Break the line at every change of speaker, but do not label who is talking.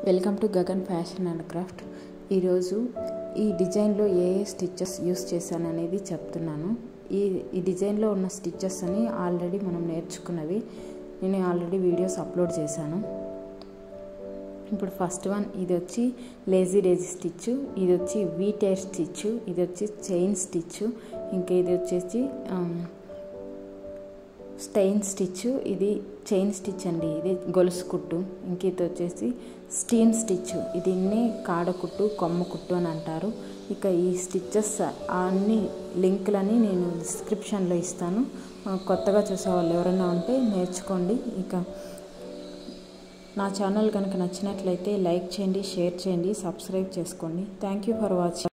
welcome to Gagan fashion and craft ఈరోజు ఈ డిజైన్లో ఏ ఏ స్టిచ్చెస్ యూస్ చేశాను అనేది చెప్తున్నాను ఈ ఈ డిజైన్లో ఉన్న స్టిచ్చెస్ అని ఆల్రెడీ మనం నేర్చుకున్నవి నేను ఆల్రెడీ వీడియోస్ అప్లోడ్ చేశాను ఇప్పుడు ఫస్ట్ వన్ ఇది వచ్చి లేజీ డేజీ స్టిచ్ ఇది వచ్చి వీ టైర్ స్టిచ్ ఇది వచ్చి చైన్ స్టిచ్ ఇంకా ఇది వచ్చేసి స్టైన్ స్టిచ్ ఇది చైన్ స్టిచ్ అండి ఇది గొలుసు కుట్టు ఇంక ఇది వచ్చేసి స్టీమ్ స్టిచ్ దీన్ని కాడ కుట్టు కొమ్మ కుట్టు అని అంటారు ఇక ఈ స్టిచ్చెస్ అన్ని లింకులని నేను డిస్క్రిప్షన్లో ఇస్తాను కొత్తగా చూసే వాళ్ళు ఎవరైనా ఉంటే నేర్చుకోండి ఇక నా ఛానల్ కనుక నచ్చినట్లయితే లైక్ చేయండి షేర్ చేయండి సబ్స్క్రైబ్ చేసుకోండి థ్యాంక్ యూ ఫర్ వాచింగ్